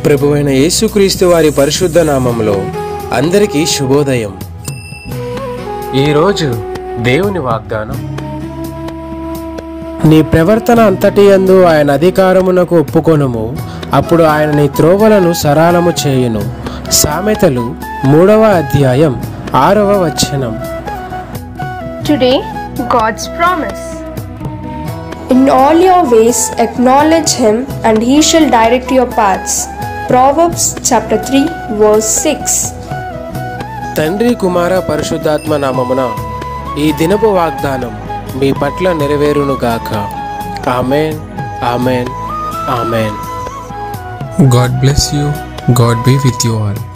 ప్రభువైన యేసుక్రీస్తు వారి పరిశుద్ధ నామంలో అందరికీ శుభోదయం ఈరోజు దేవుని వాగ్దానం నీ ప్రవర్తన అంతటి యందు ఆయన అధికారమునకు ఒప్పుకొనుము అప్పుడు ఆయన నీ త్రోవలను సరాలము చేయును సామెతలు మూడవ అధ్యాయం ఆరవ వచనం Today, God's promise. In all your ways acknowledge him, and he shall direct your paths. Proverbs chapter 3, verse 6. తండ్రి కుమార పరిశుద్ధాత్మ నామమున ఈ దినపు వాగ్దానం మీ పట్ల నెరవేరునుగాక amen amen amen God bless you. God be with you all.